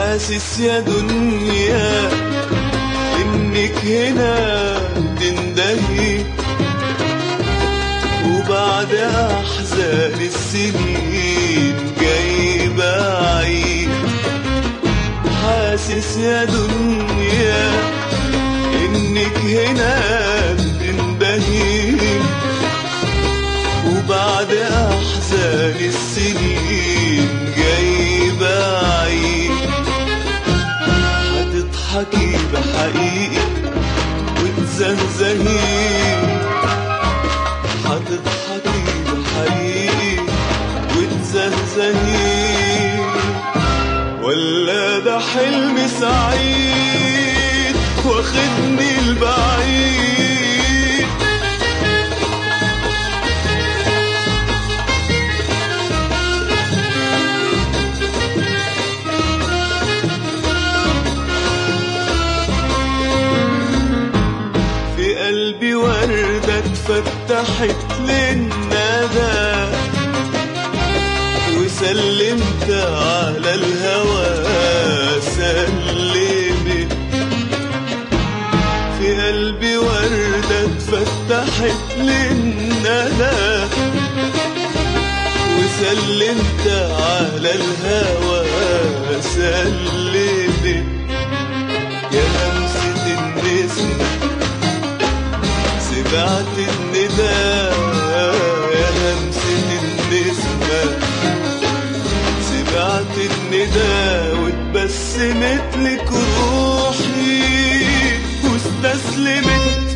حاسس يا دنيا انك هنا تندهي وبعد احزان السنين جاي بعيد حاسس يا دنيا انك هنا تندهي وبعد احزان السنين جاي بعيد هتضحكي بحقيقي وتزهزهي هتضحكي بحقيقي وتزهزهي ولا ده حلم سعيد واخدني البعيد في قلبي وردة اتفتحت للندى وسلمت على الهوى سلمت في قلبي وردة اتفتحت للندى وسلمت على الهوى سلمت يا همسة النسمة سمعت النداء يا همسة النسمة سمعت النداء واتبسمت لك روحي واستسلمت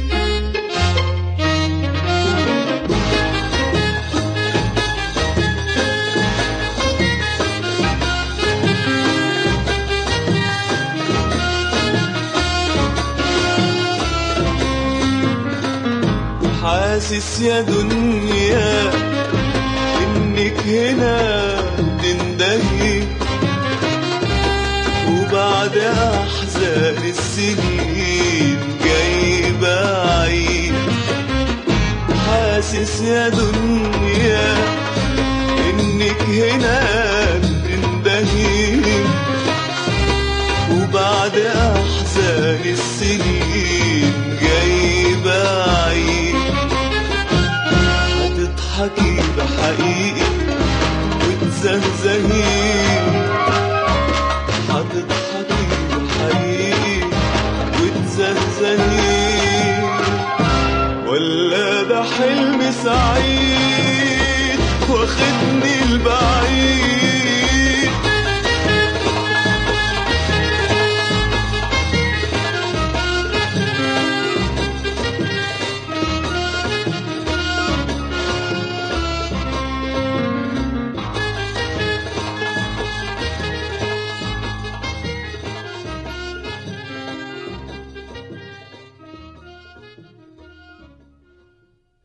حاسس يا دنيا انك هنا تندهي وبعد احزان السنين جاي بعيد حاسس يا دنيا انك هنا تندهي وبعد احزان السنين جاي بعيد هتضحكي بحقيقي وتزهزهي هتضحكي بحقيقي وتزهزهي ولا ده حلم سعيد واخدني البعيد